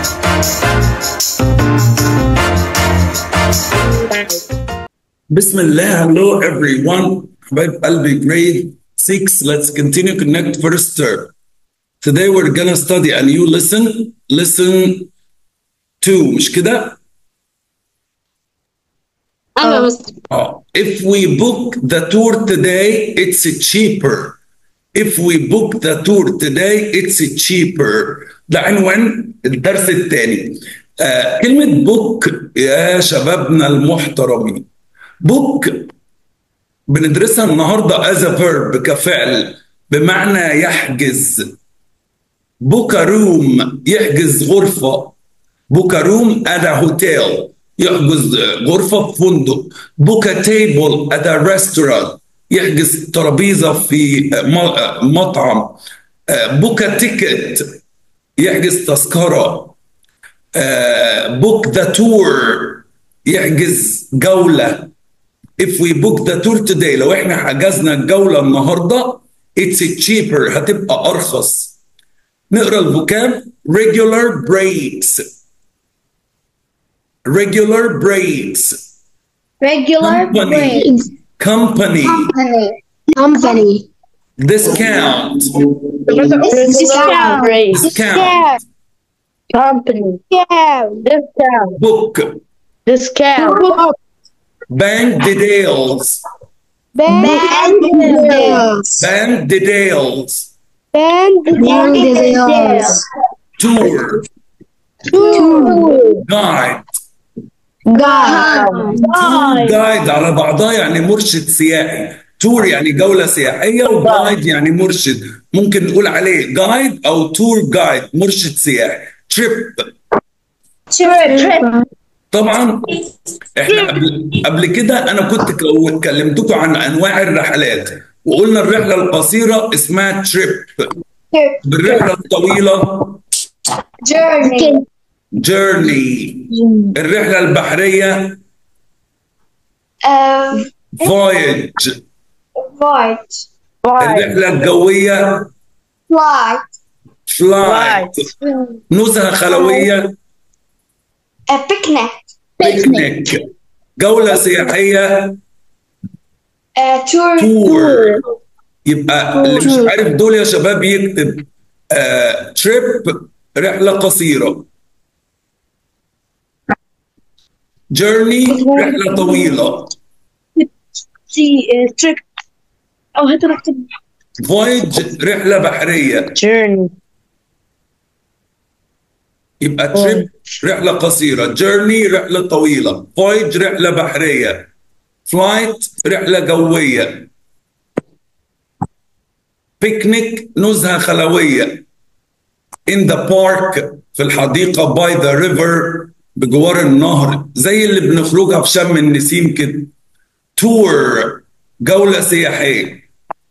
بسم الله hello everyone حبايب قلبي grade 6 let's continue connect first term today we're gonna study a new lesson lesson 2 مش كده أنا مستر اه if we book the tour today it's cheaper if we book the tour today it's cheaper ده عنوان الدرس الثاني آه كلمة book يا شبابنا المحترمين book بندرسها النهارده as a verb كفعل بمعنى يحجز book a room يحجز غرفة book a room at a hotel يحجز غرفة في فندق book a table at a restaurant يحجز ترابيزة في م- مطعم book a ticket يحجز تذكرة book the tour يحجز جولة if we book the tour today لو احنا حجزنا الجولة النهاردة it's cheaper هتبقى أرخص نقرا الفوكاب regular breaks regular breaks regular Company. breaks company company company discount discount discount company discount book discount bank details bank details bank details bank details tour tour guide guide جايد على بعضها يعني مرشد سياحي تور يعني جولة سياحية وجايد يعني مرشد ممكن نقول عليه جايد أو تور جايد مرشد سياحي تريب trip طبعا احنا قبل, قبل كده انا كنت كو- كلمتكم عن انواع الرحلات وقلنا الرحله القصيره اسمها تريب الرحله الطويله journey جيرني الرحله البحريه um فويج flight الرحله الجويه flight فلايت نزهه خلويه a picnic بيكنيك جوله سياحيه a tour تور يبقى اللي مش عارف دول يا شباب يكتب آه تريب رحله قصيره جيرني رحله طويله see trip أو هات نكتب فويج رحله بحريه journey يبقى تريب رحله قصيره جيرني رحله طويله فويج رحله بحريه فلايت رحله جويه بيكنيك نزهه خلويه in the park في الحديقه by the river بجوار النهر زي اللي بنخرجها في شم النسيم كده تور جوله سياحيه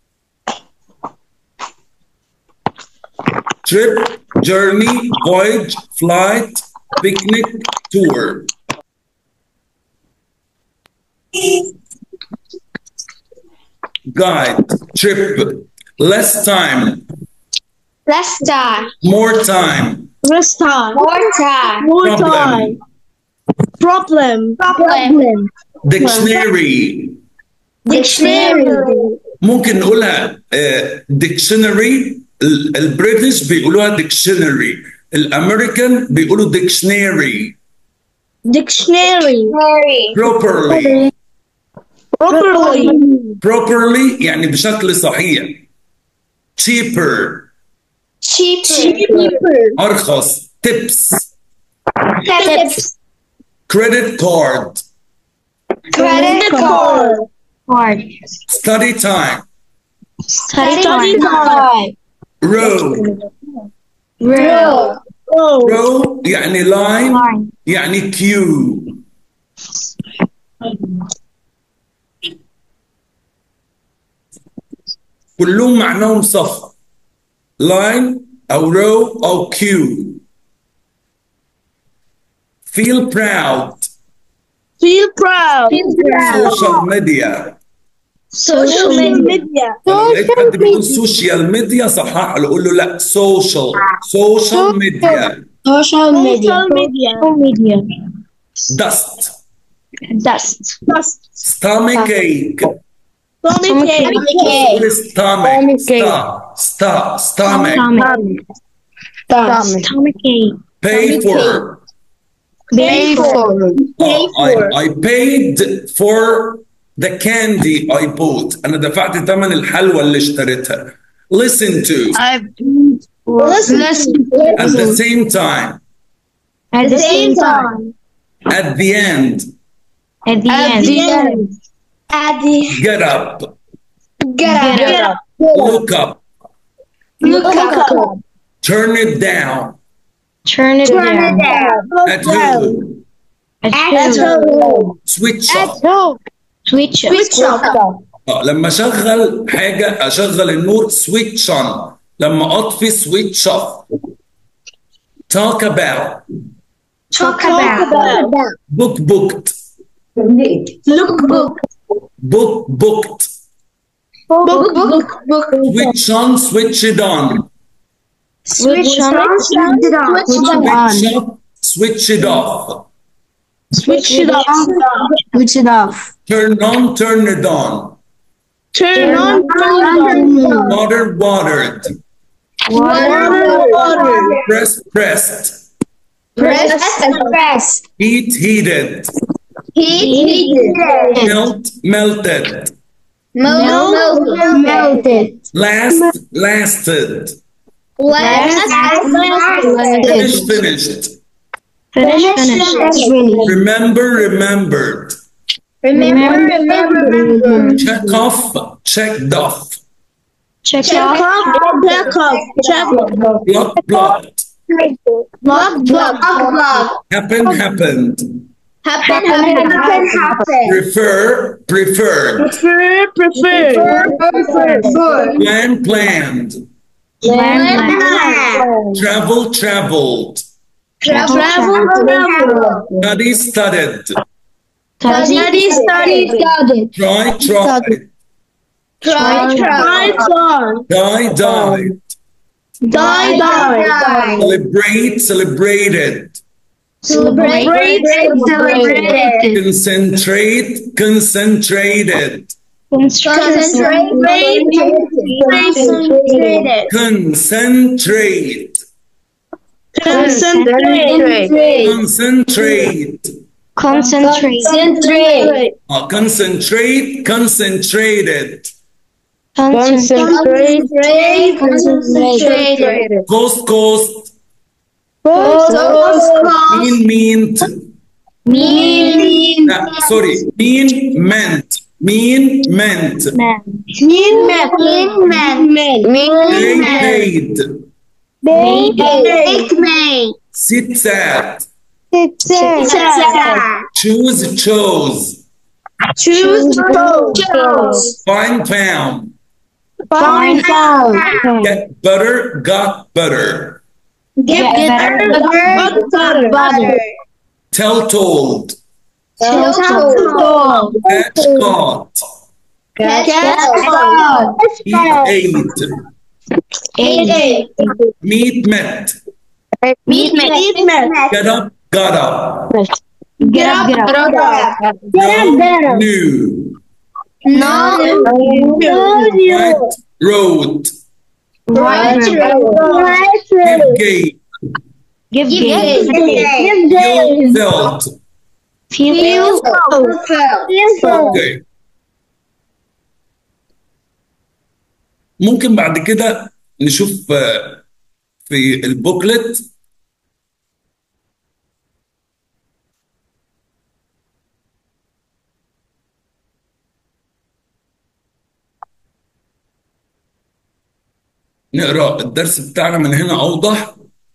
trip journey voyage flight picnic tour guide trip less time less time more time less time more time more Problem. problem problem dictionary dictionary ممكن نقولها آه، dictionary ال- البريتش بيقولوها dictionary الامريكان بيقولوا dictionary dictionary properly properly properly يعني بشكل صحيح cheaper cheaper ارخص tips tips credit card credit card study time study time row row row يعني line يعني queue كلهم معناهم صف line أو row أو queue feel proud feel proud feel social media social media لو لقيت حد بيقول سوشيال ميديا صحح له قول له لا سوشيال سوشيال ميديا Social media. media. media. dust Dust. Dust. stomach ache Stomach ache. stomach stop stop stomach Stomach. Stomach ache. pay for Pay for. Pay I, for. I paid for the candy I bought أنا دفعت ثمن الحلوى اللي اشتريتها listen to I've Listen. at the same time at the same time. at the end At the At end. the end. At the get up get up. Get up. look up Look up. turn it down Turn it Turn it down. down. at who At At home. home. switch off home. Switch. Switch off. آه، لما اشغل حاجه اشغل النور سويتش اون لما اطفي سويتش اوف talk about Talk about. book booked Look book. book booked Book book book. switch on switch it on Switch on. Switch it on. switch off switch it off Switch it off. Switch it off. turn on turn it on Turn on. Turn on. water watered Water. Water. press pressed Press and press. heat heated Heat. Heated. melt melted Melt. Melted. last lasted Last. finish finished Finish. Finish. remember remembered Remember. Remember. check off checked off Check Check off. off. Check off. Check off. block blocked Block. Block. Block. happen happened Happen. Happen. Happen. prefer preferred Prefer. Prefer. Prefer. plan planned Plan. travel traveled Travel. Travel. study studied Study. Study. Study. try tried Try. Try. Try. die died Die. Die. celebrate celebrated Celebrate. Celebrated. concentrate concentrated Concentrate. Concentrated. concentrate Concentrate. concentrate Concentrate. Concentrate. Uh, concentrate concentrated Concentrate. Concentrate. Concentrated. coast coast So mean meant mean. uh, sorry mean meant mean meant Man. Mean man. Mean man. they Mean man. paid Make me. sit sat Sad. choose chose Choose. Chose. find found Find out. get butter got butter Get better. butter. Butter. Butter. tell told Tell told. catch caught Catch caught. eat ate Eight. meet met Meet meet met. get up got up Get up. Get up. no new No. No. right road Right. Right. give gate Give Give game. Give felt Feel. اوكي ممكن بعد كده نشوف آه، في البوكلت نقرا الدرس بتاعنا من هنا اوضح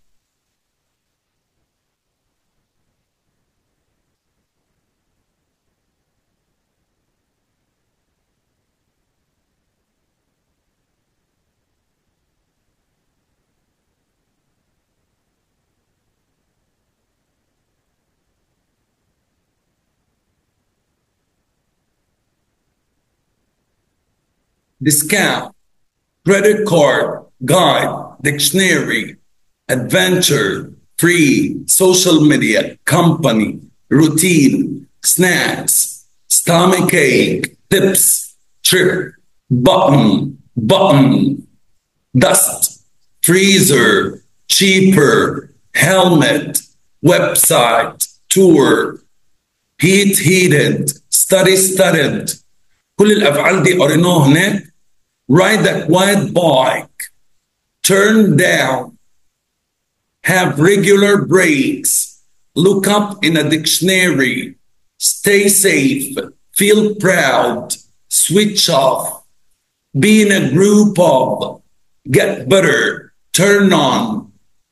discount, credit card, guide, dictionary, adventure, free, social media, company, routine, snacks, stomach ache, tips, trip, button, button, dust, freezer, cheaper, helmet, website, tour, heat heated, study studied. كل الأفعال دي قريناها هناك. Ride that white bike. Turn down. Have regular breaks. Look up in a dictionary. Stay safe. Feel proud. Switch off. Be in a group of. Get better. Turn on.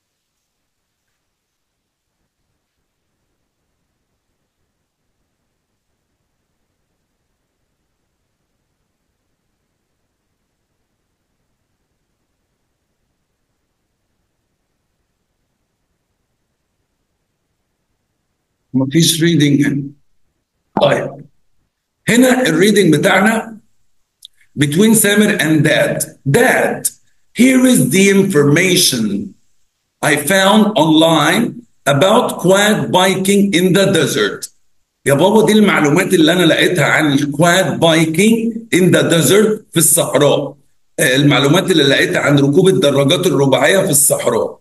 مفيش ريدنج هنا طيب هنا الريدنج بتاعنا between سامر and dad dad here is the information I found online about quad biking in the desert يا بابا دي المعلومات اللي انا لقيتها عن الكواد بايكينج in the desert في الصحراء المعلومات اللي لقيتها عن ركوب الدراجات الرباعيه في الصحراء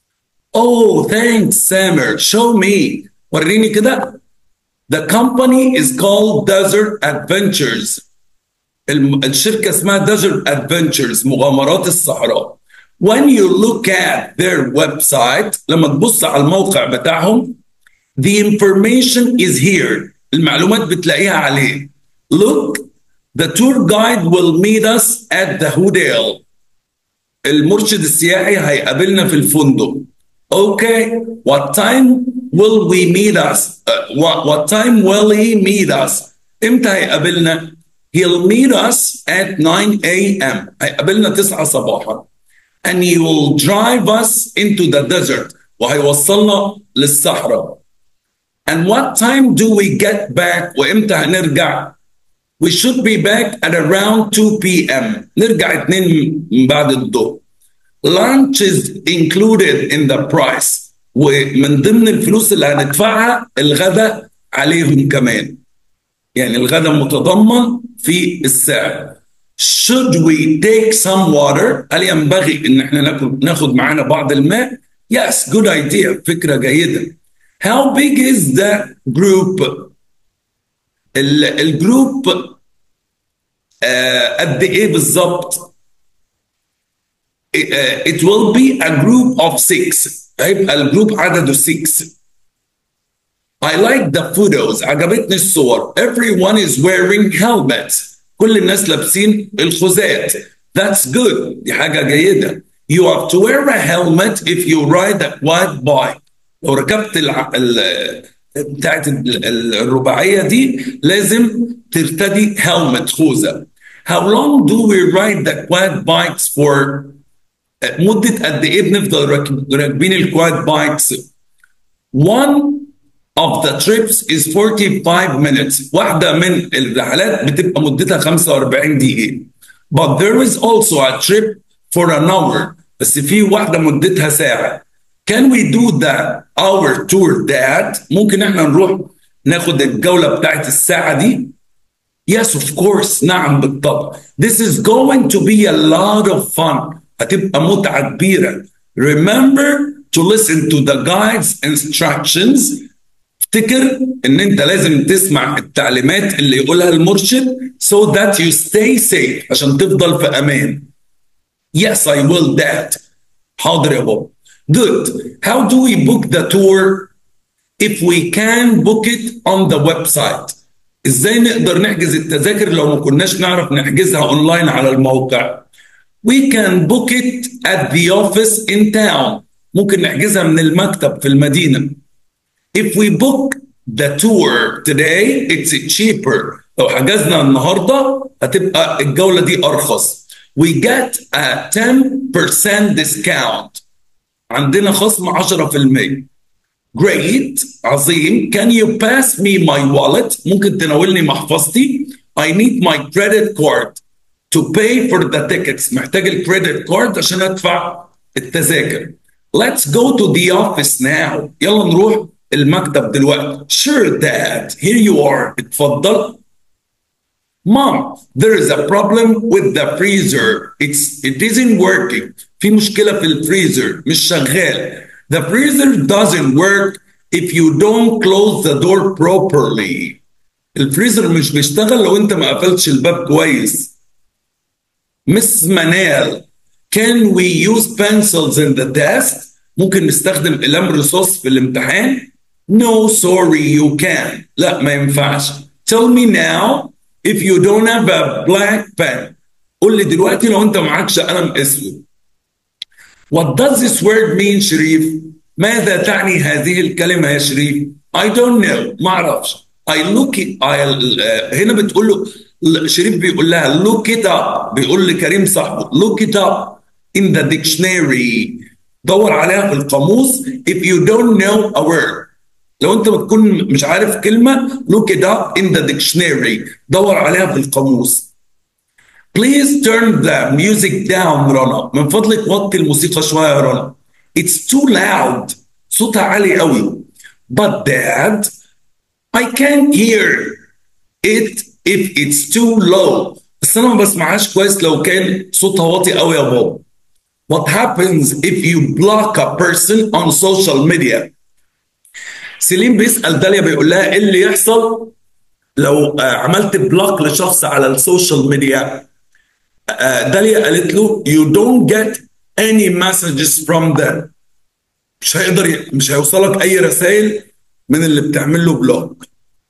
Oh thanks Samer show me وريني كده The company is called Desert Adventures الشركة اسمها Desert Adventures مغامرات الصحراء When you look at their website لما تبص على الموقع بتاعهم The information is here المعلومات بتلاقيها عليه Look The tour guide will meet us at the hotel المرشد السياحي هيقابلنا في الفندق Okay, what time will we meet us? Uh, what, what time will he meet us? امتى هيقابلنا؟ He'll meet us at 9 a.m. هيقابلنا 9 صباحا. And he will drive us into the desert. وهيوصلنا للصحراء. And what time do we get back? وامتى هنرجع؟ We should be back at around 2 p.m. نرجع 2 من بعد الظهر. lunch is included in the price ومن ضمن الفلوس اللي هندفعها الغداء عليهم كمان يعني الغداء متضمن في السعر should we take some water هل ينبغي ان احنا ناخد ناخد معانا بعض الماء yes good idea فكره جيده how big is the group الجروب آه قد ايه بالظبط it will be a group of six هيبقى الجروب عدده 6 I like the photos عجبتني الصور everyone is wearing helmets كل الناس لابسين الخوذات that's good دي حاجة جيدة you have to wear a helmet if you ride a quad bike لو ركبت الع... ال... بتاعت الرباعية دي لازم ترتدي helmet خوذة how long do we ride the quad bikes for مدة قد إيه بنفضل راكبين الكواد بايكس؟ One of the trips is 45 minutes. واحدة من الرحلات بتبقى مدتها 45 دقيقة. But there is also a trip for an hour. بس في واحدة مدتها ساعة. Can we do the hour tour that؟ ممكن احنا نروح ناخد الجولة بتاعت الساعة دي؟ Yes, of course. نعم بالطبع. This is going to be a lot of fun. هتبقى متعة كبيرة. Remember to listen to the guide's instructions. افتكر ان انت لازم تسمع التعليمات اللي يقولها المرشد so that you stay safe عشان تفضل في امان. Yes, I will that. حاضر يا بابا. Good. How do we book the tour? If we can book it on the website. ازاي نقدر نحجز التذاكر لو ما كناش نعرف نحجزها اونلاين على الموقع؟ We can book it at the office in town. ممكن نحجزها من المكتب في المدينة. If we book the tour today, it's cheaper. لو حجزنا النهاردة هتبقى الجولة دي أرخص. We get a 10% discount. عندنا خصم 10%. Great, عظيم. Can you pass me my wallet? ممكن تناولني محفظتي. I need my credit card. to pay for the tickets محتاج الكريدت كارد عشان ادفع التذاكر let's go to the office now يلا نروح المكتب دلوقتي sure dad here you are اتفضل Mom, there is a problem with the freezer. It's it isn't working. في مشكلة في الفريزر مش شغال. The freezer doesn't work if you don't close the door properly. الفريزر مش بيشتغل لو انت ما قفلتش الباب كويس. Miss Manel, can we use pencils in the test? ممكن نستخدم قلم رصاص في الامتحان؟ No, sorry, you can. لا ما ينفعش. Tell me now if you don't have a black pen. قول لي دلوقتي لو انت معكش قلم اسود. What does this word mean شريف؟ ماذا تعني هذه الكلمة يا شريف؟ I don't know ما اعرفش. I look it I, uh, هنا بتقول له شريف بيقول لها look it up بيقول لكريم صاحبه look it up in the dictionary دور عليها في القاموس if you don't know a word لو انت بتكون مش عارف كلمة look it up in the dictionary دور عليها في القاموس Please turn the music down رنا من فضلك وطي الموسيقى شوية يا رنا It's too loud صوتها عالي قوي But dad I can't hear it if it's too low بس انا ما بسمعهاش كويس لو كان صوتها واطي قوي يا بابا What happens if you block a person on social media سليم بيسأل داليا بيقول لها ايه اللي يحصل لو عملت بلوك لشخص على السوشيال ميديا داليا قالت له you don't get any messages from them مش هيقدر مش هيوصلك اي رسائل من اللي بتعمل له بلوك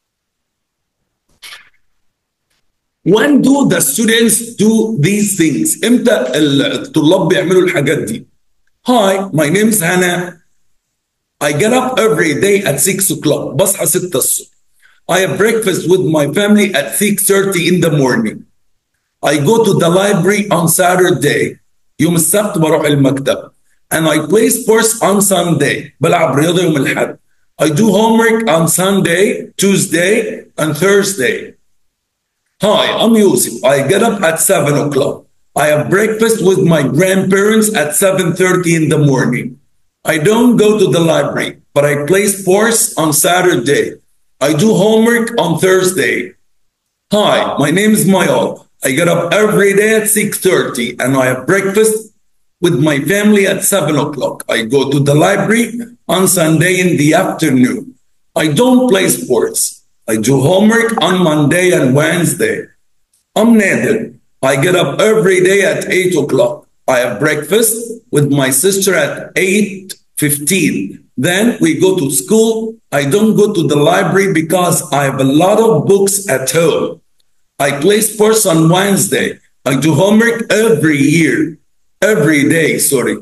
When do the students do these things؟ امتى الطلاب بيعملوا الحاجات دي؟ Hi, my name is Hannah. I get up every day at 6 o'clock. بصحى 6 الصبح. I have breakfast with my family at 6.30 in the morning. I go to the library on Saturday. يوم السبت بروح المكتب. And I play sports on Sunday. بلعب رياضة يوم الأحد. I do homework on Sunday, Tuesday, and Thursday. Hi, I'm Yusuf. I get up at 7 o'clock. I have breakfast with my grandparents at 7.30 in the morning. I don't go to the library, but I play sports on Saturday. I do homework on Thursday. Hi, my name is Mayol. I get up every day at 6.30 and I have breakfast with my family at 7 o'clock. I go to the library on Sunday in the afternoon. I don't play sports. I do homework on Monday and Wednesday. I'm Nader. I get up every day at 8 o'clock. I have breakfast with my sister at 8.15. Then we go to school. I don't go to the library because I have a lot of books at home. I play sports on Wednesday. I do homework every year. Every day, sorry.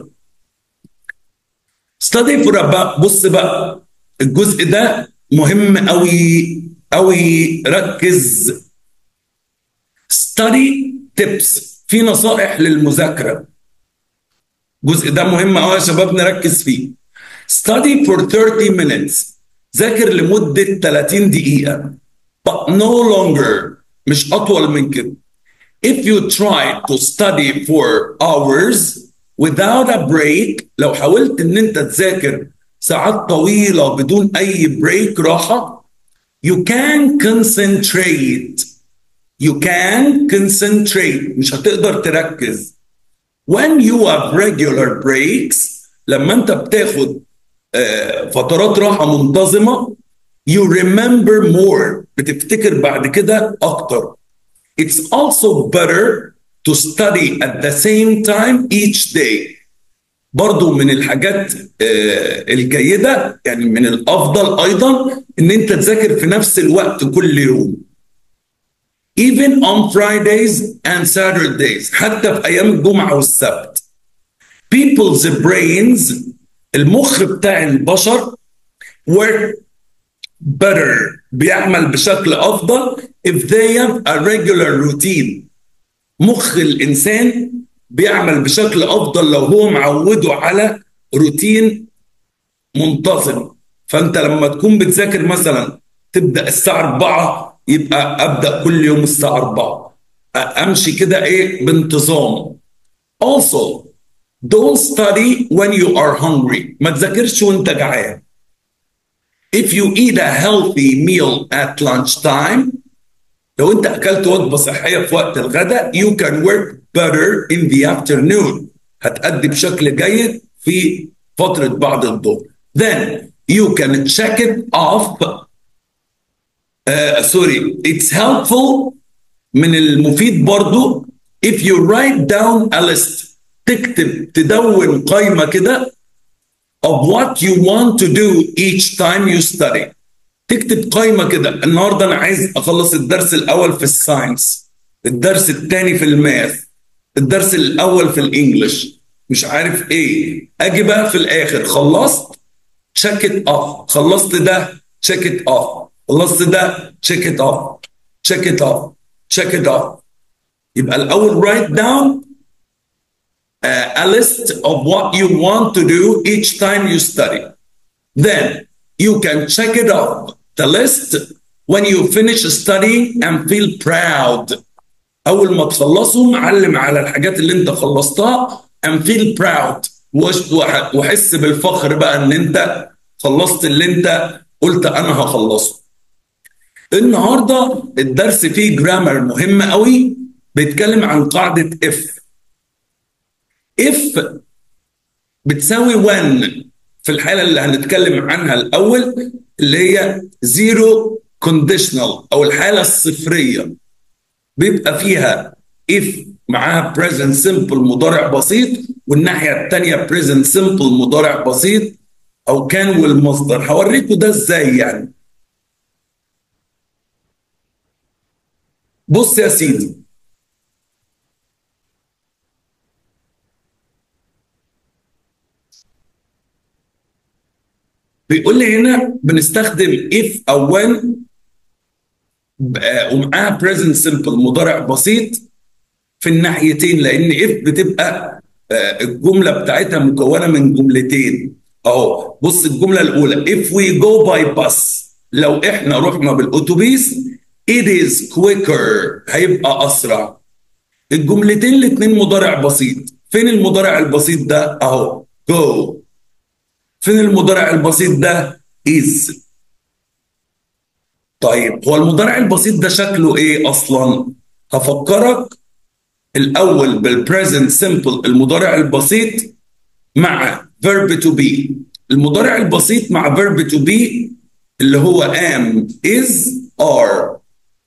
Study for about بص بقى الجزء ده مهم قوي قوي ركز study tips في نصائح للمذاكرة الجزء ده مهم قوي يا شباب نركز فيه study for 30 minutes ذاكر لمدة 30 دقيقة but no longer مش أطول من كده if you try to study for hours without a break لو حاولت ان انت تذاكر ساعات طويلة بدون اي بريك راحة you can concentrate you can concentrate مش هتقدر تركز when you have regular breaks لما انت بتاخد فترات راحة منتظمة you remember more بتفتكر بعد كده اكتر it's also better to study at the same time each day برضو من الحاجات الجيدة يعني من الأفضل أيضا إن أنت تذاكر في نفس الوقت كل يوم even on Fridays and Saturdays حتى في أيام الجمعة والسبت people's brains المخ بتاع البشر work better بيعمل بشكل أفضل if they have a regular routine مخ الانسان بيعمل بشكل افضل لو هو معوده على روتين منتظم فانت لما تكون بتذاكر مثلا تبدا الساعه 4 يبقى ابدا كل يوم الساعه 4 امشي كده ايه بانتظام also don't study when you are hungry ما تذاكرش وانت جعان if you eat a healthy meal at lunchtime لو انت اكلت وجبه صحيه في وقت الغداء you can work better in the afternoon هتأدي بشكل جيد في فتره بعد الظهر then you can check it off uh, sorry it's helpful من المفيد برضو if you write down a list تكتب تدون قائمه كده of what you want to do each time you study تكتب قائمه كده النهارده انا عايز اخلص الدرس الاول في الساينس الدرس الثاني في الماث الدرس الاول في الانجليش مش عارف ايه اجي بقى في الاخر خلصت تشيك ات اوف خلصت ده تشيك ات اوف خلصت ده تشيك ات اوف تشيك ات اوف تشيك ات اوف يبقى الاول write down uh, a list of what you want to do each time you study then you can check it off the list when you finish studying and feel proud اول ما تخلصوا معلم على الحاجات اللي انت خلصتها and feel proud وحس بالفخر بقى ان انت خلصت اللي انت قلت انا هخلصه النهارده الدرس فيه جرامر مهم قوي بيتكلم عن قاعده اف اف بتساوي when في الحاله اللي هنتكلم عنها الاول اللي هي زيرو كونديشنال او الحاله الصفريه بيبقى فيها if معاها present simple مضارع بسيط والناحيه الثانيه present simple مضارع بسيط او كان والمصدر هوريكم ده ازاي يعني بص يا سيدي بيقول لي هنا بنستخدم if او when ومعاها present simple مضارع بسيط في الناحيتين لان if بتبقى الجمله بتاعتها مكونه من جملتين اهو بص الجمله الاولى if we go by bus لو احنا رحنا بالاتوبيس it is quicker هيبقى اسرع الجملتين الاثنين مضارع بسيط فين المضارع البسيط ده اهو go فين المضارع البسيط ده is طيب هو المضارع البسيط ده شكله ايه اصلا هفكرك الاول بالبريزنت سمبل المضارع البسيط مع verb to be المضارع البسيط مع verb to be اللي هو am is are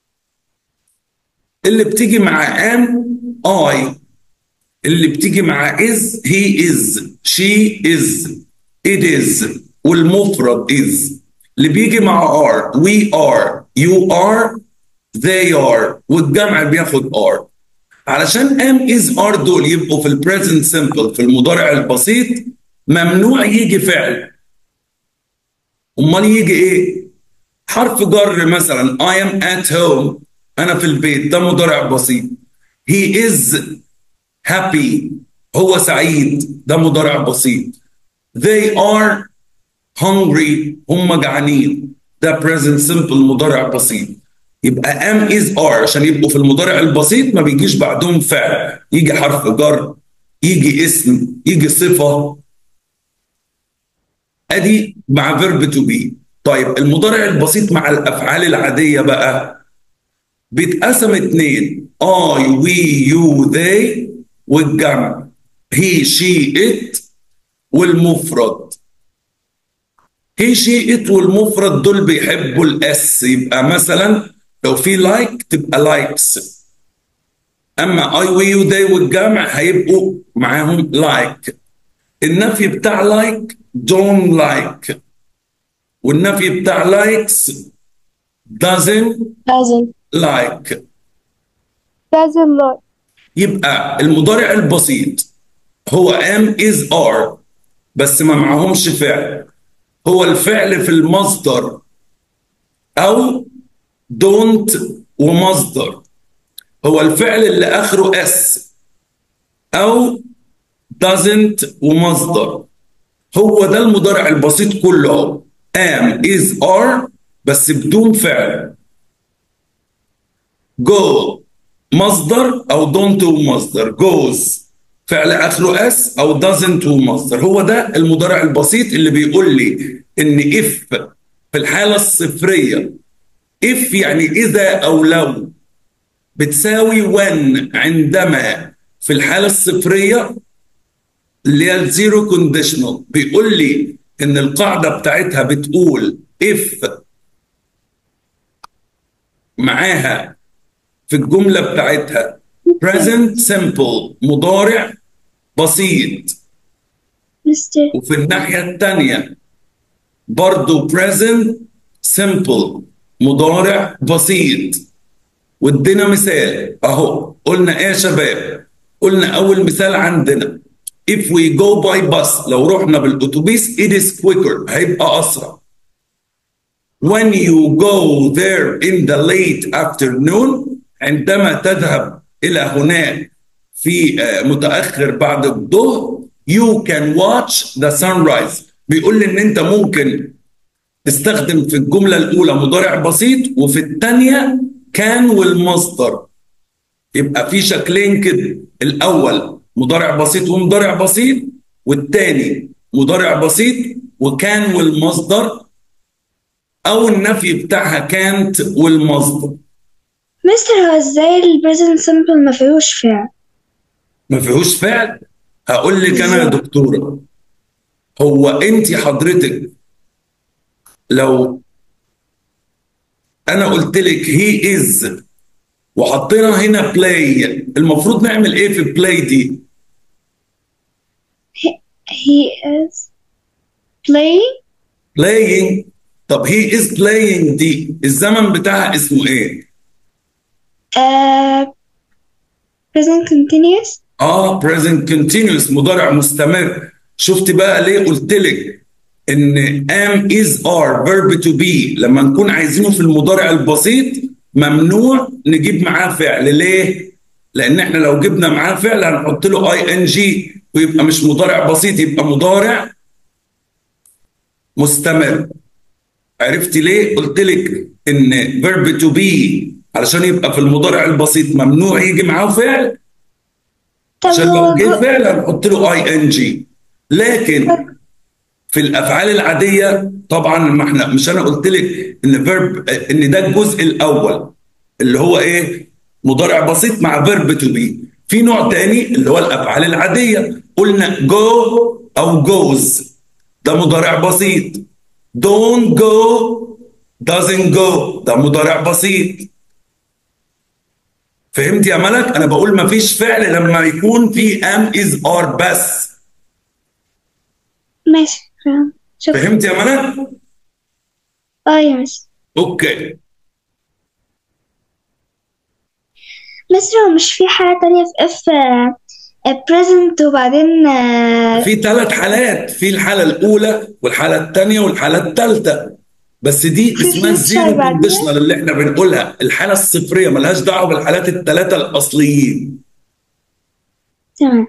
اللي بتيجي مع am I اللي بتيجي مع is he is she is it is والمفرد is اللي بيجي مع are we are you are they are والجمع بياخد are علشان am is are دول يبقوا في البريزنت سمبل في المضارع البسيط ممنوع يجي فعل امال يجي ايه حرف جر مثلا I am at home انا في البيت ده مضارع بسيط he is happy هو سعيد ده مضارع بسيط they are hungry هم جعانين ده present simple مضارع بسيط يبقى am is are عشان يبقوا في المضارع البسيط ما بيجيش بعدهم فعل يجي حرف جر يجي اسم يجي صفة ادي مع verb to be طيب المضارع البسيط مع الافعال العادية بقى بيتقسم اتنين I we you they والجمع he she it والمفرد هي شي ات والمفرد دول بيحبوا الاس يبقى مثلا لو في لايك like تبقى لايكس اما اي وي يو داي والجمع هيبقوا معاهم لايك like. النفي بتاع لايك دون لايك والنفي بتاع لايكس doesn't doesn't like doesn't like يبقى المضارع البسيط هو am is are بس ما معهمش فعل هو الفعل في المصدر او don't ومصدر هو الفعل اللي اخره اس او doesn't ومصدر هو ده المضارع البسيط كله am is are بس بدون فعل go مصدر او don't ومصدر goes فعل اخره اس او doesn't ومصدر هو ده المضارع البسيط اللي بيقول لي ان if في الحاله الصفريه if يعني اذا او لو بتساوي when عندما في الحاله الصفريه اللي هي الزيرو كونديشنال بيقول لي ان القاعده بتاعتها بتقول if معاها في الجمله بتاعتها present simple مضارع بسيط مستر وفي الناحيه الثانيه برضه present simple مضارع بسيط وادينا مثال اهو قلنا ايه يا شباب قلنا اول مثال عندنا if we go by bus لو رحنا بالاتوبيس it is quicker هيبقى اسرع when you go there in the late afternoon عندما تذهب الى هناك في آه، متاخر بعد الظهر you can watch the sunrise بيقول لي ان انت ممكن تستخدم في الجمله الاولى مضارع بسيط وفي الثانيه كان والمصدر يبقى في شكلين كده الاول مضارع بسيط ومضارع بسيط والثاني مضارع بسيط وكان والمصدر او النفي بتاعها كانت والمصدر مستر هو ازاي البريزنت سمبل ما فيهوش فعل ما فيهوش فعل هقول لك انا يا دكتوره هو انت حضرتك لو انا قلت لك هي از وحطينا هنا بلاي المفروض نعمل ايه في بلاي دي he is playing playing طب هي از playing دي الزمن بتاعها اسمه ايه uh, present continuous اه present continuous مضارع مستمر شفت بقى ليه قلت لك ان am is are verb to be لما نكون عايزينه في المضارع البسيط ممنوع نجيب معاه فعل ليه لان احنا لو جبنا معاه فعل هنحط له اي ان جي ويبقى مش مضارع بسيط يبقى مضارع مستمر عرفت ليه قلت لك ان verb to be علشان يبقى في المضارع البسيط ممنوع يجي معاه فعل طب عشان لو هو جه جو- فعل هنحط له اي ان جي لكن في الافعال العاديه طبعا ما احنا مش انا قلت لك ان فيرب ان ده الجزء الاول اللي هو ايه مضارع بسيط مع فيرب تو بي في نوع تاني اللي هو الافعال العاديه قلنا جو او جوز ده مضارع بسيط don't go doesn't go ده مضارع بسيط فهمت يا ملك انا بقول ما فيش فعل لما يكون في am is are بس ماشي فاهم شكرا فهمت يا ملك اه يا مس اوكي مستر هو مش في حالة تانية في اف present وبعدين آه، في ثلاث حالات في الحاله الاولى والحاله الثانيه والحاله الثالثه بس دي في اسمها future الزيرو بعدين؟ كونديشنال اللي احنا بنقولها الحاله الصفريه ملهاش دعوه بالحالات الثلاثه الاصليين تمام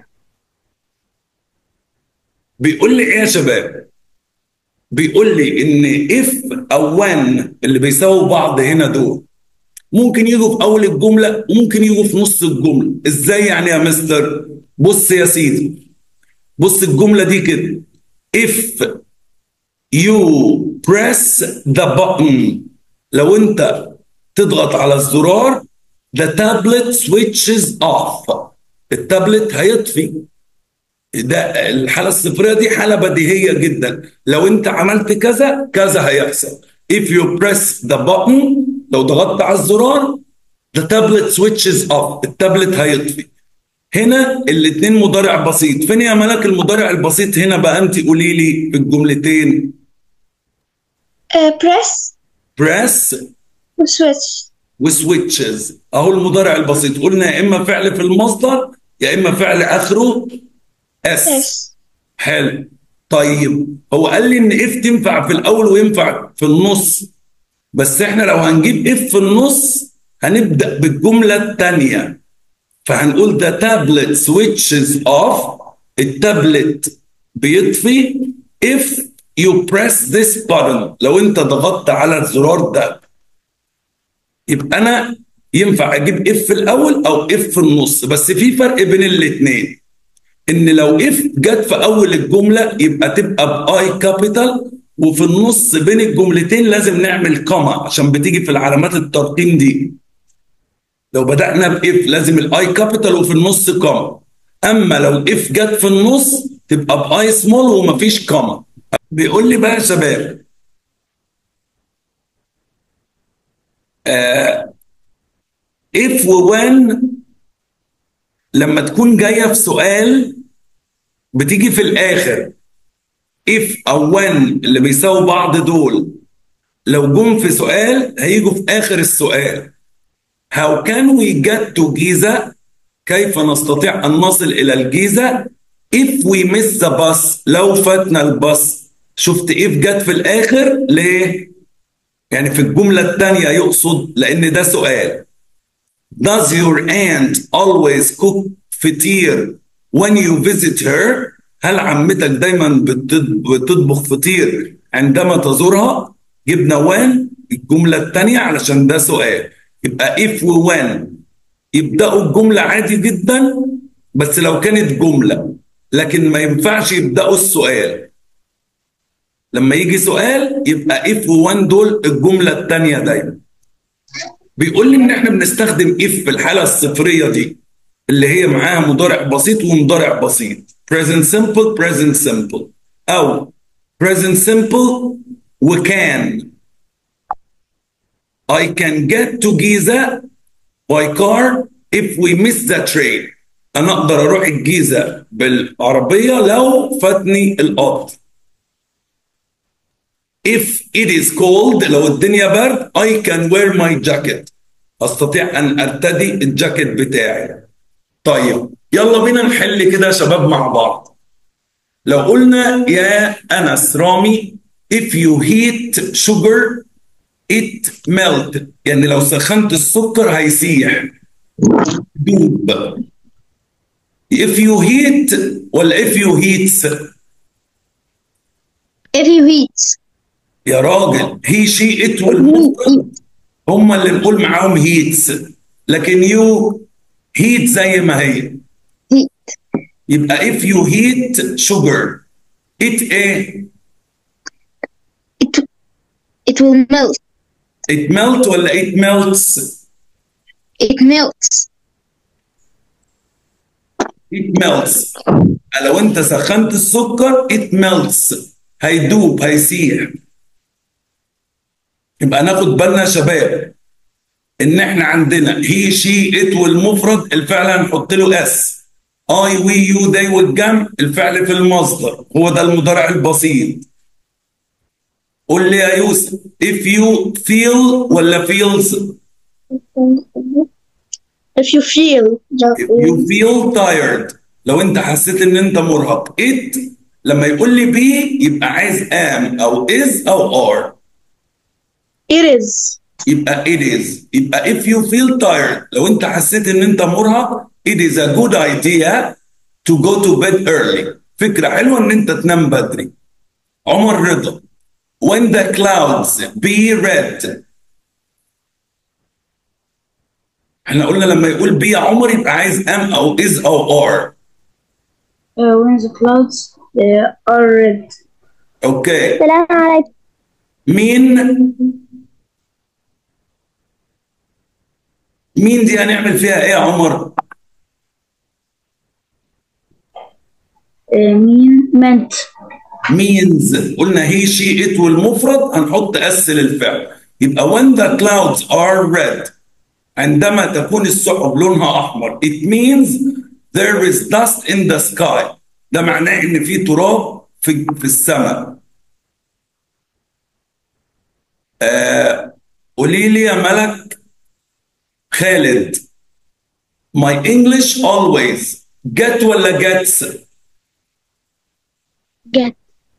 بيقول لي ايه يا شباب بيقول لي ان if او when اللي بيساووا بعض هنا دول ممكن يجوا في اول الجمله وممكن يجوا في نص الجمله ازاي يعني يا مستر بص يا سيدي بص الجمله دي كده if you press the button لو انت تضغط على الزرار the tablet switches off التابلت هيطفي ده الحالة الصفرية دي حالة بديهية جدا لو انت عملت كذا كذا هيحصل if you press the button لو ضغطت على الزرار the tablet switches off التابلت هيطفي هنا الاثنين مضارع بسيط فين يا ملك المضارع البسيط هنا بقى انت قولي لي في الجملتين آه، press press وسويتش وسويتشز اهو المضارع البسيط قلنا يا اما فعل في المصدر يا اما فعل اخره اس اس حلو طيب هو قال لي ان اف تنفع في الاول وينفع في النص بس احنا لو هنجيب اف في النص هنبدا بالجمله الثانيه فهنقول ده تابلت سويتشز اوف التابلت بيطفي if you press this button لو انت ضغطت على الزرار ده يبقى انا ينفع اجيب اف في الاول او اف في النص بس في فرق بين الاثنين ان لو اف جت في اول الجمله يبقى تبقى باي كابيتال وفي النص بين الجملتين لازم نعمل كوما عشان بتيجي في العلامات الترقيم دي لو بدأنا باف لازم الاي كابيتال وفي النص كوما اما لو اف جت في النص تبقى باي سمول ومفيش كوما بيقول لي بقى يا شباب آه if وwhen لما تكون جايه في سؤال بتيجي في الاخر if او when اللي بيساووا بعض دول لو جم في سؤال هيجوا في اخر السؤال how can we get to جيزة كيف نستطيع ان نصل الى الجيزة if we miss the bus لو فاتنا الباص شفت if جت في الاخر ليه يعني في الجملة الثانية يقصد لان ده سؤال Does your aunt always cook فطير when you visit her؟ هل عمتك دايما بتط- بتطبخ فطير عندما تزورها؟ جبنا when الجملة الثانية علشان ده سؤال يبقى if و when يبدأوا الجملة عادي جدا بس لو كانت جملة لكن ما ينفعش يبدأوا السؤال لما يجي سؤال يبقى if و when دول الجملة الثانية دايما بيقول لي ان احنا بنستخدم if في الحاله الصفريه دي اللي هي معاها مضارع بسيط ومضارع بسيط present simple present simple او present simple وكان I can get to Giza by car if we miss the train انا اقدر اروح الجيزه بالعربيه لو فاتني القطر If it is cold لو الدنيا برد I can wear my jacket استطيع ان ارتدي الجاكيت بتاعي طيب يلا بينا نحل كده يا شباب مع بعض لو قلنا يا انس رامي if you heat sugar it melt يعني لو سخنت السكر هيسيح دوب if you heat ولا if you heats If you heat. يا راجل هي شي ات والمفرد هم اللي نقول معاهم هيتس لكن يو هيت زي ما هي Heat. يبقى if you heat sugar it ايه It, it will melt. it melt ولا it melts It melts. it melts لو انت سخنت السكر it melts هيدوب هيسيح يبقى ناخد بالنا يا شباب ان احنا عندنا هي شي ات والمفرد الفعل هنحط له اس اي وي يو they والجمع الفعل في المصدر هو ده المضارع البسيط قول لي يا يوسف if you feel ولا feels If you feel if you feel tired لو انت حسيت ان انت مرهق it لما يقول لي be يبقى عايز am او is او are it is يبقى it is يبقى if you feel tired لو انت حسيت ان انت مرهق it is a good idea to go to bed early فكرة حلوة ان انت تنام بدري عمر رضا when the clouds be red احنا قلنا لما يقول be يا عمر يبقى عايز am او is او are Uh, when the clouds uh, are red. اوكي السلام عليكم مين مين دي هنعمل فيها ايه يا عمر Uh, mean meant. means قلنا هي شي ات والمفرد هنحط اس للفعل يبقى when the clouds are red عندما تكون السحب لونها احمر it means there is dust in the sky ده معناه ان في تراب في في السماء آه قولي لي يا ملك خالد my English always get ولا gets get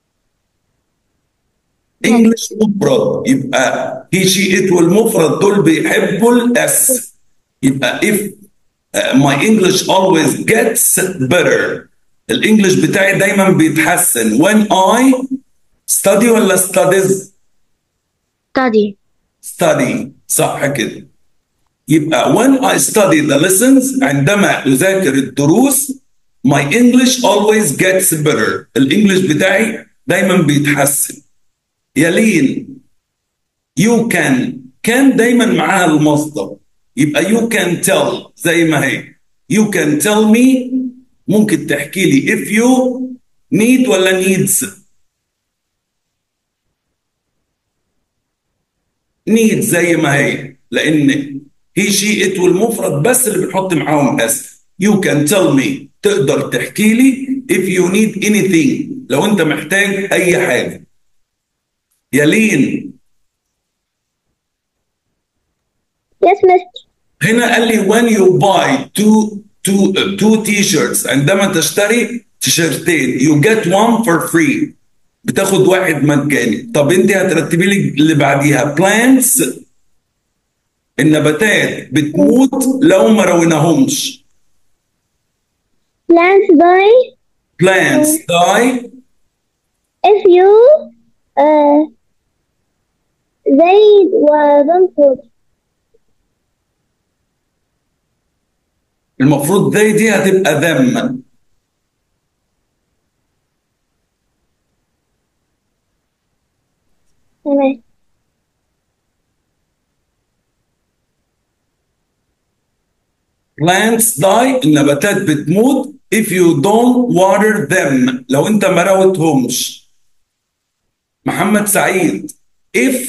انجلش مفرد يبقى هي شي ات والمفرد دول بيحبوا الاس يبقى if uh, my English always gets better الانجليش بتاعي دايما بيتحسن when I study ولا studies study, study صح كده يبقى when I study the lessons عندما أذاكر الدروس My English always gets better. الانجليش بتاعي دايما بيتحسن. يلين you can كان دايما معاها المصدر يبقى you can tell زي ما هي you can tell me ممكن تحكي لي if you need ولا needs need زي ما هي لان هي شي ات والمفرد بس اللي بنحط معاهم اس you can tell me تقدر تحكي لي if you need anything لو انت محتاج اي حاجه يلين Yes, mister. هنا قال لي when you buy two two uh, two t-shirts عندما تشتري تيشرتين you get one for free بتاخد واحد مجاني طب انت هترتبي لي اللي بعديها plants النباتات بتموت لو ما رويناهمش Plants die plants die if you uh, they uh, don't water. المفروض they دي هتبقى them تمام plants die النباتات بتموت if you don't water them لو انت ما روتهمش محمد سعيد if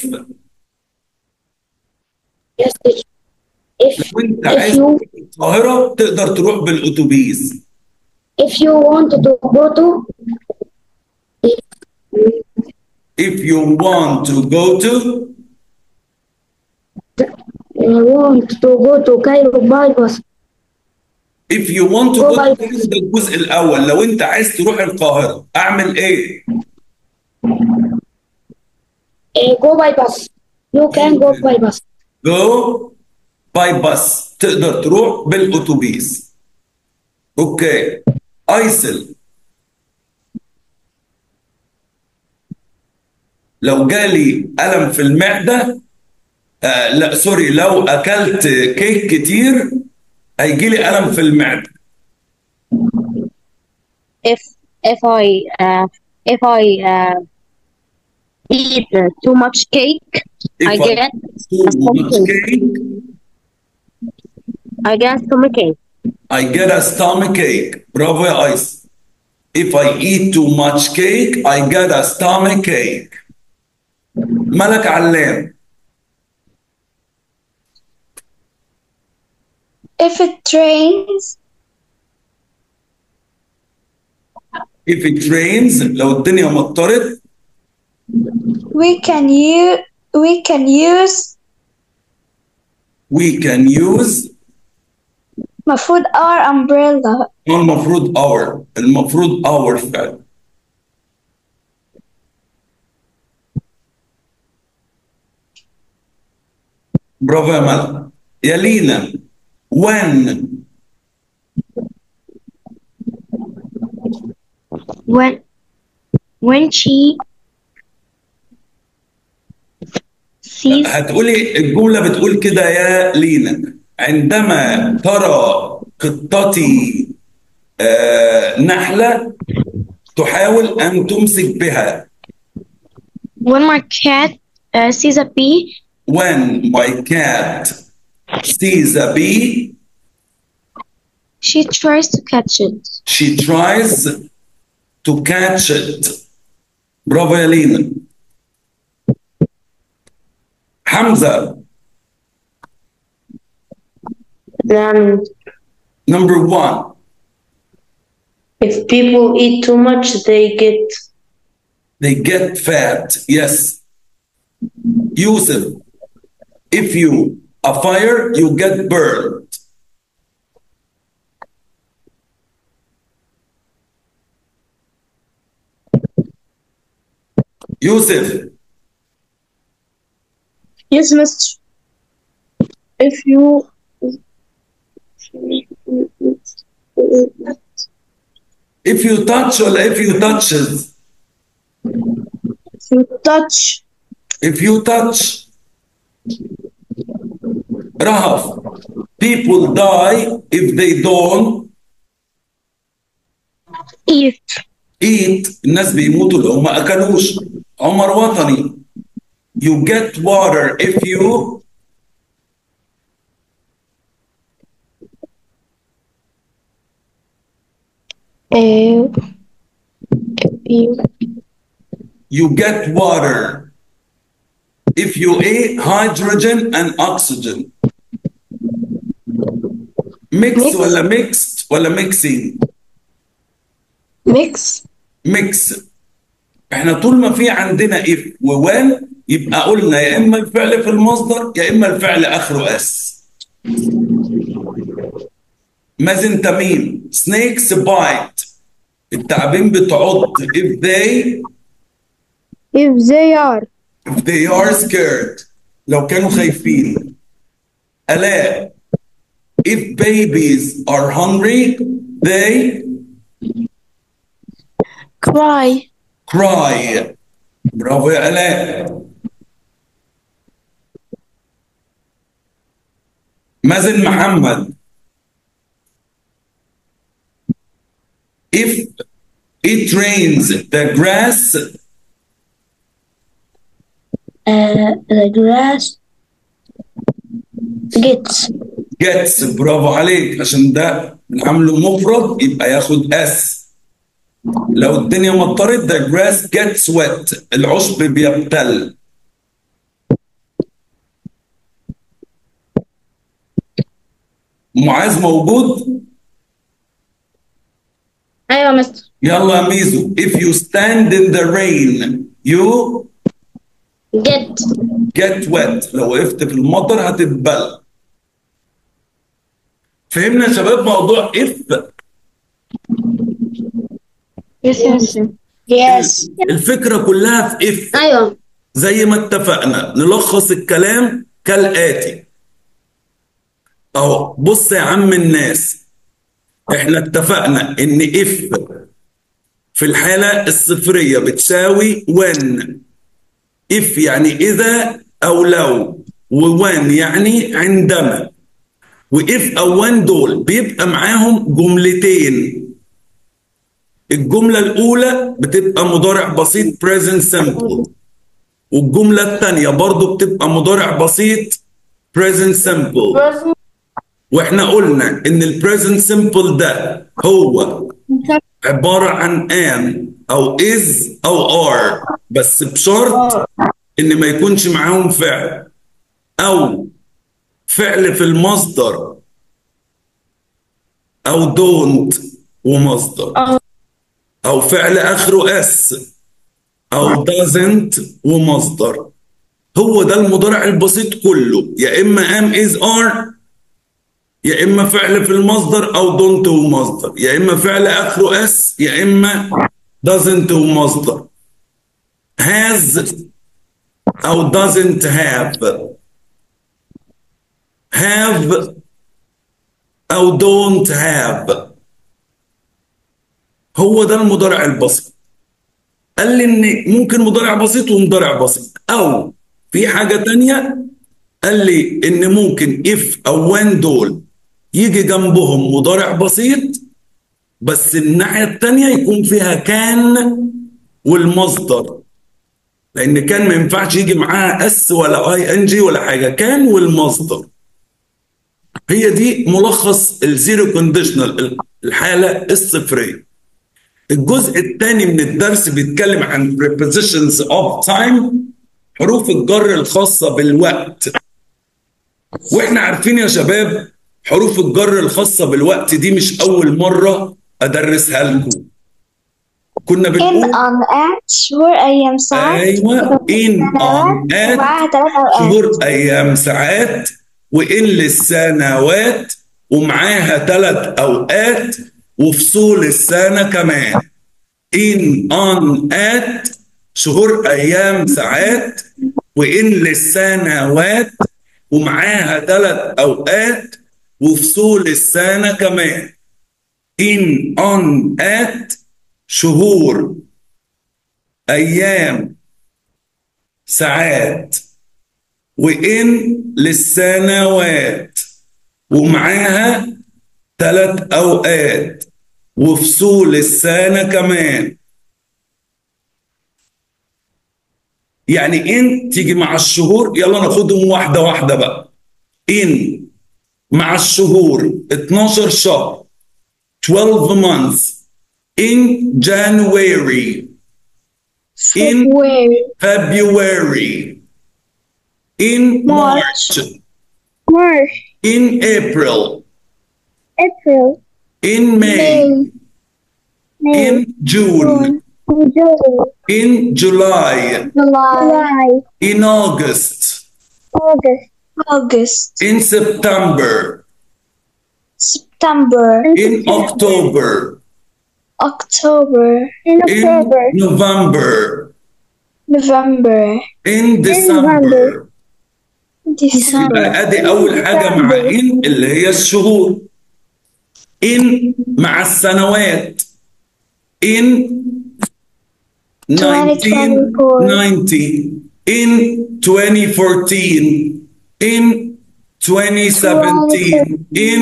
Yes, teacher. If لو انت if عايز you تروح القاهرة تقدر تروح بالأتوبيس if you want to go to if you want to go to uh, want to go to Cairo by bus. if you want to Go go by to ده الجزء الأول لو انت عايز تروح القاهرة أعمل إيه؟ Uh, go by bus. You can go by bus. go by bus تقدر تروح بالأتوبيس أوكي أيسل لو جالي ألم في المعدة آه لا سوري لو أكلت كيك كتير هيجي لي ألم في المعدة if if I uh, if I uh, eat uh, too much cake, If I get too much cake I get stomachache. I get a stomach ache برافو يا أيس If I eat too much cake I get a stomach ache ملك علام If it rains, If it rains لو الدنيا مطرت we can use we can use we can use المفروض our umbrella. المفروض our المفروض our فعلا برافو يا ملك يا لينا when When when she sees هتقولي الجملة بتقول كده يا لينا عندما ترى قطتي آه نحلة تحاول أن تمسك بها when my cat uh, sees a bee, when my cat sees a bee she tries to catch it. she tries to catch it برافو يا لينا حمزة Um, number one if people eat too much, they get they get fat yes Yusuf if you a fire you get burned Yusuf Yes, mister. If you if you touch or if you touches if you touch if you touch Rahaf people die if they don't eat eat الناس بيموتوا لو ما اكلوش عمر وطني you get water if you uh, you you get water if you eat hydrogen and oxygen mix Mix. ولا mixed ولا mixing mix mix احنا طول ما في عندنا if و when يبقى قلنا يا اما الفعل في المصدر يا اما الفعل اخره اس مازن تميم snakes bite التعابين بتعض if they if they are if they are scared لو كانوا خايفين آلاء if babies are hungry they cry cry برافو يا آلاء مازن محمد if it rains the grass Uh, the grass gets gets برافو عليك عشان ده بنعمله مفرد يبقى ياخد اس لو الدنيا مطرت the grass gets wet العشب بيبتل معاذ موجود أيوة مستر يلا يا ميزو if you stand in the rain you get get wet لو وقفت في المطر هتتبل فهمنا يا شباب موضوع if yes yes yes الفكرة كلها في if أيوة زي ما اتفقنا نلخص الكلام كالآتي اهو بص يا عم الناس احنا اتفقنا ان if في الحالة الصفرية بتساوي when if يعني إذا أو لو ووان يعني عندما وإف أو وان دول بيبقى معاهم جملتين الجملة الأولى بتبقى مضارع بسيط present simple والجملة الثانية برضو بتبقى مضارع بسيط present simple واحنا قلنا ان البريزنت سمبل ده هو عبارة عن am او is او are بس بشرط ان ما يكونش معاهم فعل او فعل في المصدر او don't ومصدر او فعل اخره s او doesn't ومصدر هو ده المضارع البسيط كله يا اما am is are يا اما فعل في المصدر او don't ومصدر يا اما فعل اخره s يا اما doesn't ومصدر has او doesn't have have او don't have هو ده المضارع البسيط قال لي ان ممكن مضارع بسيط ومضارع بسيط او في حاجة تانية قال لي ان ممكن if او when دول يجي جنبهم مضارع بسيط بس الناحية التانية يكون فيها كان والمصدر لان كان ما ينفعش يجي معاها اس ولا اي ان جي ولا حاجة كان والمصدر هي دي ملخص الزيرو كونديشنال الحالة الصفرية الجزء الثاني من الدرس بيتكلم عن prepositions of time حروف الجر الخاصة بالوقت واحنا عارفين يا شباب حروف الجر الخاصة بالوقت دي مش أول مرة أدرسها لكم كنا in بنقول on at شهور أيام ساعات أيوة in on at ومعاها ثلاث أوقات شهور أيام ساعات وإن للسنوات ومعاها ثلاث أوقات وفصول السنة كمان in on at شهور أيام ساعات وإن للسنوات ومعاها ثلاث أوقات وفصول السنة كمان in on at شهور أيام ساعات وإن للسنوات ومعاها ثلاث أوقات وفصول السنة كمان يعني ان تيجي مع الشهور يلا ناخدهم واحدة واحدة بقى ان مع الشهور 12 شهر 12 months in January in February February in March March in April April in May May in June June in July July in August August August in September September in October October in in November November in December December يبقى ادي اول حاجه مع ان اللي هي الشهور ان مع السنوات ان 1990 in 2014 in 2017 in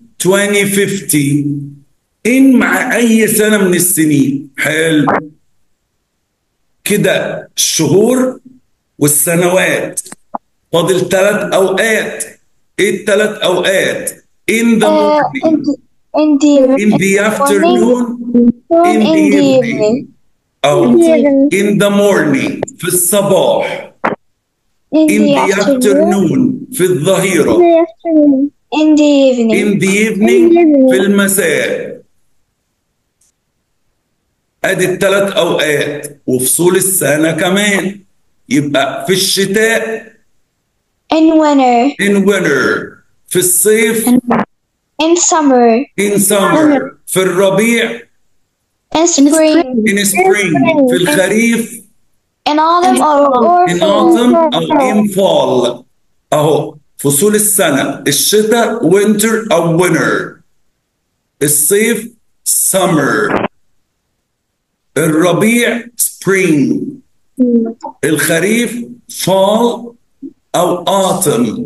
2050 ان مع اي سنه من السنين حلو كده الشهور والسنوات فاضل ثلاث اوقات ايه الثلاث اوقات in the Uh, morning in the in the in the afternoon in in the the evening evening او evening. in the morning في الصباح in in the the afternoon afternoon في الظهيرة afternoon in the evening in the evening في المساء ادي الثلاث اوقات وفصول السنة كمان يبقى في الشتاء in winter in winter في الصيف in summer in summer في الربيع in spring in spring في الخريف in autumn or, or in fall autumn او in fall اهو فصول السنة الشتاء winter او winter الصيف summer الربيع spring الخريف fall او autumn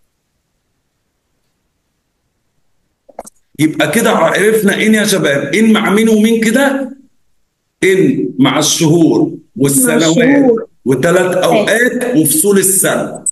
يبقى كده عرفنا ان يا شباب ان مع مين ومين كده ان مع الشهور والسنوات وثلاث اوقات وفصول السنه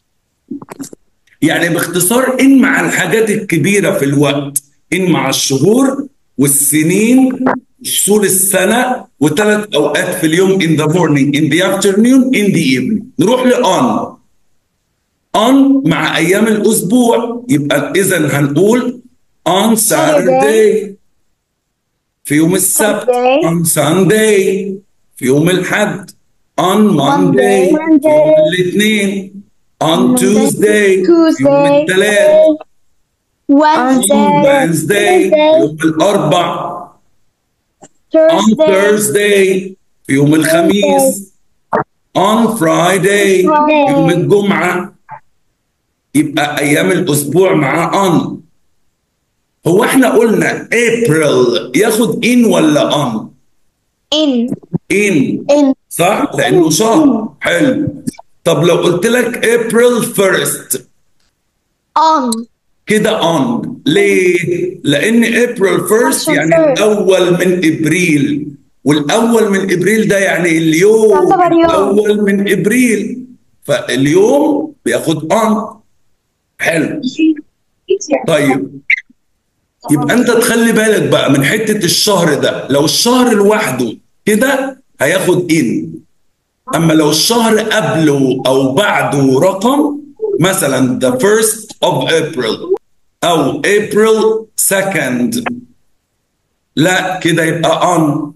يعني باختصار ان مع الحاجات الكبيره في الوقت ان مع الشهور والسنين فصول السنه وثلاث اوقات في اليوم in the morning in the afternoon in the evening نروح لان on مع ايام الاسبوع يبقى اذا هنقول on Saturday في يوم السبت Sunday. on Sunday في يوم الحد on Monday, Monday. في يوم الاثنين on Tuesday, في يوم Tuesday الثلاث on Wednesday Wednesday في يوم الاربع on Thursday Thursday في يوم الخميس on Friday في يوم الجمعة يبقى أيام الأسبوع مع on هو احنا قلنا April ياخد in ولا on in in in صح لأنه شهر حلو طب لو قلت لك April 1st on كده on ليه؟ لأن April 1st عشان يعني first. الأول من إبريل والأول من إبريل ده يعني اليوم يعتبر يوم. الأول من إبريل فاليوم بياخد on حلو طيب يبقى أنت تخلي بالك بقى من حتة الشهر ده لو الشهر لوحده كده هياخد in أما لو الشهر قبله أو بعده رقم مثلا the first of April أو April 2nd لا كده يبقى on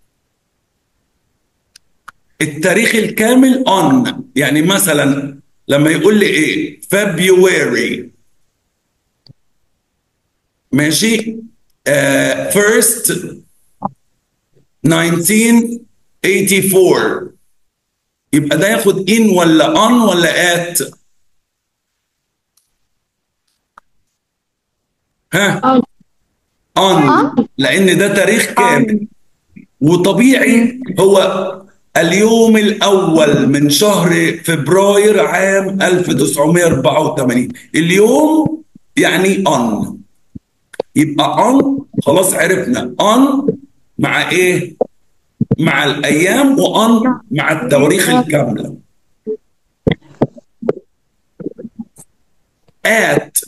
التاريخ الكامل on يعني مثلا لما يقول لي ايه February ماشي آه first 1984 يبقى ده ياخد in ولا on ولا at ها on لان ده تاريخ كامل وطبيعي هو اليوم الاول من شهر فبراير عام 1984 اليوم يعني on يبقى on خلاص عرفنا on مع ايه مع الايام وان مع التواريخ الكامله at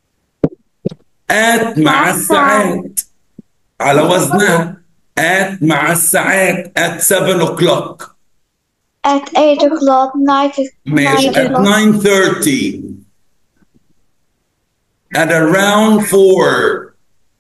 at مع الساعات على وزنها at مع الساعات at 7 o'clock at 8 o'clock night ماشي night at o'clock 9:30 at around 4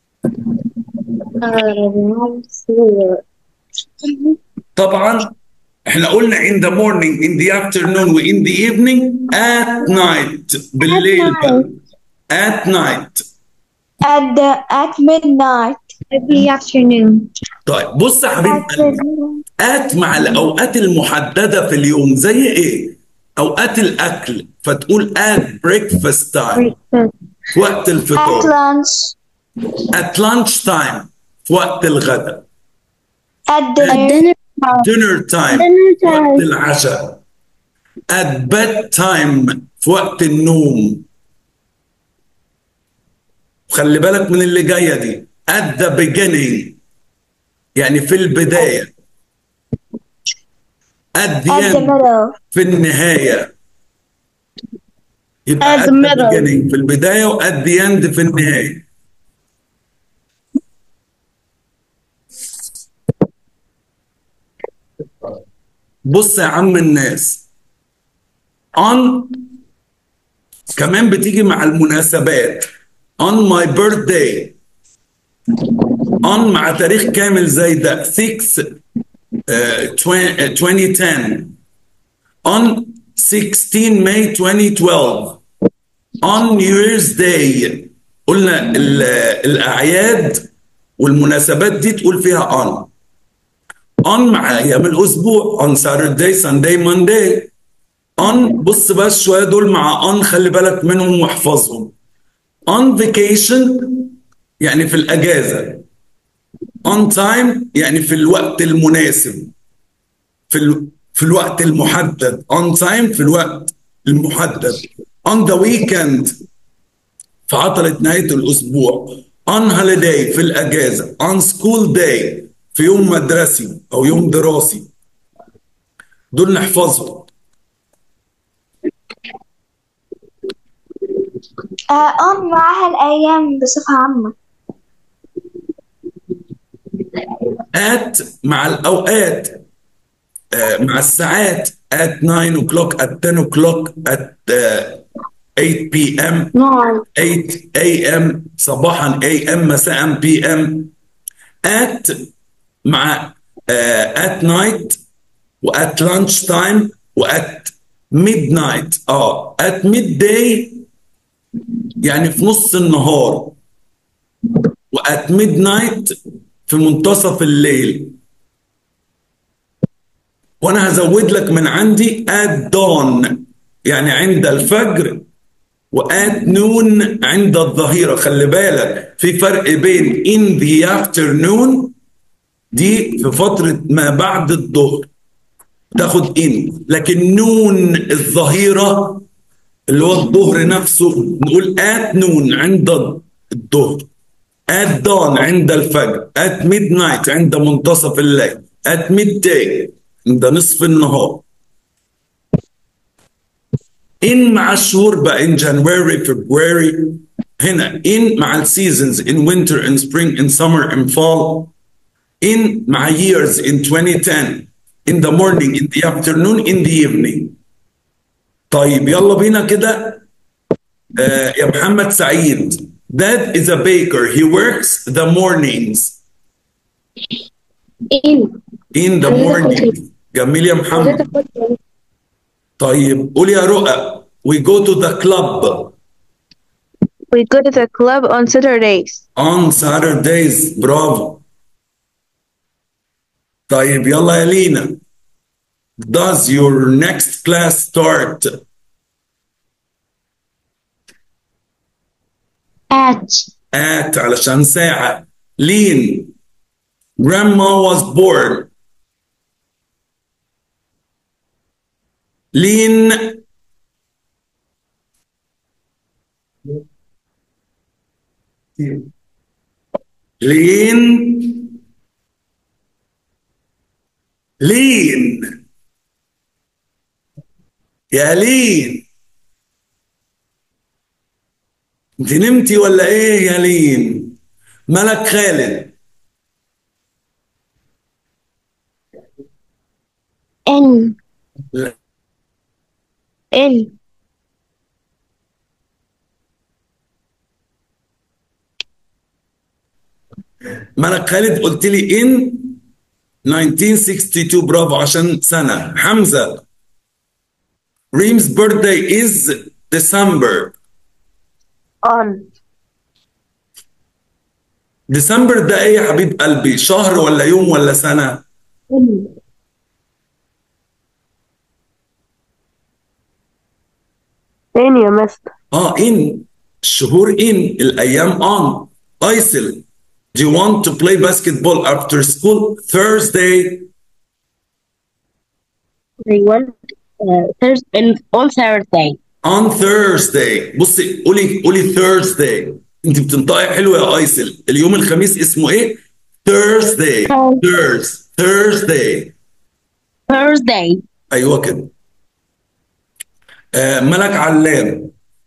طبعا احنا قلنا in the morning in the afternoon و in the evening at night بالليل بقى at night at the at midnight Every afternoon. طيب بص يا حبيب at قلبي midnight. at مع الاوقات المحدده في اليوم زي ايه اوقات الاكل فتقول at breakfast time في وقت at الفطار lunch at lunch time في وقت الغداء at dinner Dinner dinner time Dinner في وقت time. العشاء at bedtime في وقت النوم خلي بالك من اللي جايه دي at the beginning يعني في البدايه at the at the end middle في النهايه يبقى At at the the middle. beginning في البدايه و at the end في النهايه بص يا عم الناس on كمان بتيجي مع المناسبات on my birthday on مع تاريخ كامل زي ده 6 آه، 20 آه، 2010 on 16 May 2012 on New Year's Day قلنا ال- الأعياد والمناسبات دي تقول فيها on on مع أيام الأسبوع on Saturday Sunday Monday on بص بس شوية دول مع on خلي بالك منهم واحفظهم on vacation يعني في الأجازة on time يعني في الوقت المناسب في ال... في الوقت المحدد on time في الوقت المحدد on the weekend في عطلة نهاية الأسبوع on holiday في الأجازة on school day في يوم مدرسي أو يوم دراسي دول نحفظهم آه on معاها الأيام بصفة عامة at مع الأوقات آه، مع الساعات at 9 o'clock at 10 o'clock at آه، 8 p.m. No. 8 a.m. صباحا a.m. مساء p.m. at مع آه at night و at lunch time و at midnight اه at midday يعني في نص النهار و at midnight في منتصف الليل وانا هزود لك من عندي at dawn يعني عند الفجر وات نون عند الظهيرة خلي بالك في فرق بين in the afternoon دي في فترة ما بعد الظهر تاخد in لكن نون الظهيرة اللي هو الظهر نفسه نقول at noon عند الظهر at dawn عند الفجر at midnight عند منتصف الليل at midday عند نصف النهار in مع الشهور بقى in January February هنا in مع السيزونز in winter in spring in summer in fall in مع years in 2010 in the morning in the afternoon in the evening طيب يلا بينا كده آه يا محمد سعيد Dad is a baker he works the mornings in in the morning جميل يا محمد طيب قول يا رؤى we go to the club We go to the club on Saturdays. on Saturdays برافو طيب يلا يا لينا does your next class start at at علشان ساعة لين grandma was born لين لين لين يا لين انت نمتي ولا ايه يا لين ملك خالد N لا. N ملك خالد قلت لي ان 1962 برافو عشان سنة حمزة ريم's birthday is December on ديسمبر ده ايه يا حبيب قلبي شهر ولا يوم ولا سنة N يا مستر اه ان الشهور ان الايام on ايسل do you want to play basketball after school Thursday they went uh, Thursday and on Thursday on Thursday بصي قولي قولي Thursday انت بتنطقي حلو يا ايسل اليوم الخميس اسمه ايه Thursday Thurs Thursday Thursday ايوه كده آه ملك علام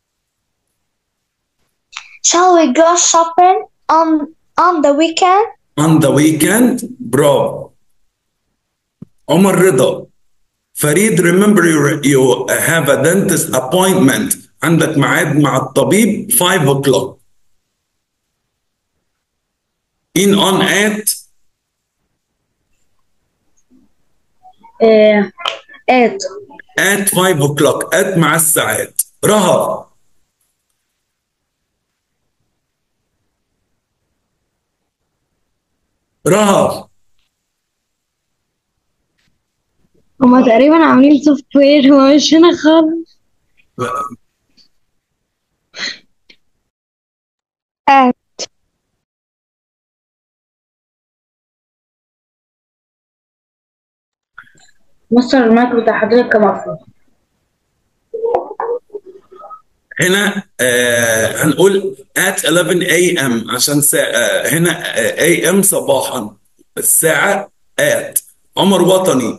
Shall we go shopping on on the weekend? on the weekend برافو عمر رضا فريد remember you, you have a dentist appointment عندك ميعاد مع الطبيب 5 o'clock in on at uh, at at 5 o'clock at مع الساعات رهف رهف هما تقريبا عاملين سوفت وير هو مش هنا خالص at مستر المايك بتاع حضرتك كان مقفول هنا آه هنقول at 11 a.m. عشان سا... آه هنا آه a.m. صباحا الساعة at عمر وطني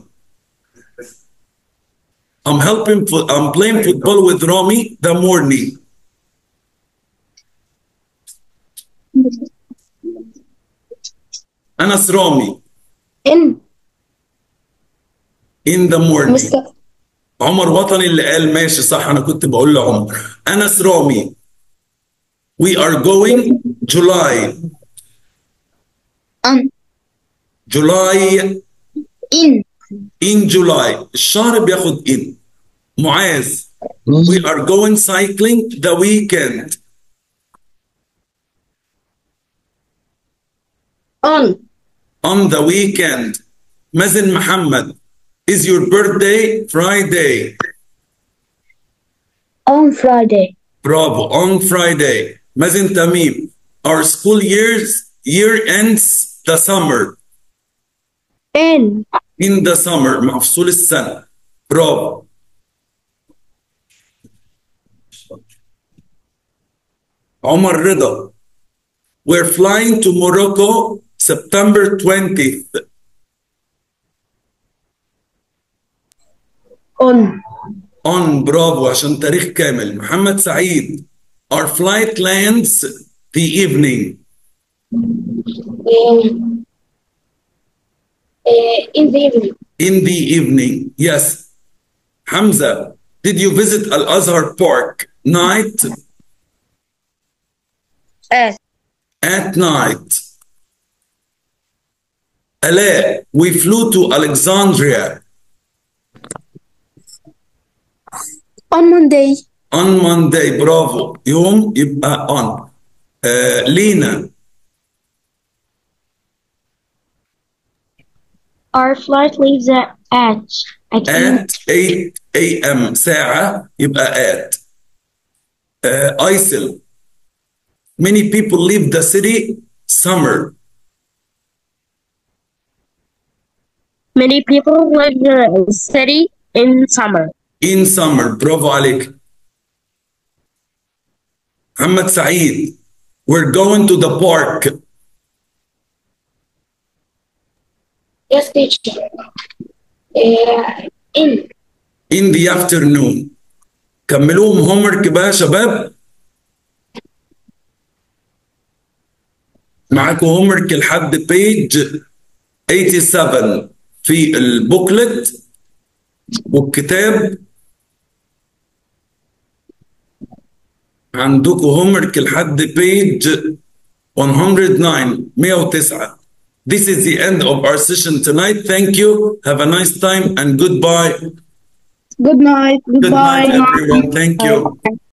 I'm helping fo- I'm playing football with Rami the morning أنس رامي ان in the morning مستر عمر وطني اللي قال ماشي صح أنا كنت بقول لعمر أنس رامي we are going July on July in in July الشهر بياخد in معاذ we are going cycling the weekend on on the weekend مازن محمد is your birthday Friday On Friday. برافو on Friday مازن تميم our school years year ends the summer N in the summer مع فصول السنة برافو عمر رضا we're flying to Morocco September 20th on on برافو عشان تاريخ كامل محمد سعيد our flight lands the evening In, uh, in the evening. in the evening yes Hamza did you visit Al Azhar Park night at at night Alaa we flew to Alexandria on Monday on Monday برافو يوم يبقى on آه لينا our flight leaves at at at at 8 a.m. ساعة يبقى at uh, ISIL many people leave the city summer many people live the city in summer in summer برافو عليك محمد سعيد we're going to the park Yes, teacher. Uh, in in the afternoon كملوهم هومورك بقى يا شباب معاكم هومورك لحد بيج 87 في البوكلت والكتاب عندكم هومورك لحد بيج 109 109 This is the end of our session tonight. Thank you. Have a nice time and goodbye. Good night. Good night, everyone. Thank you.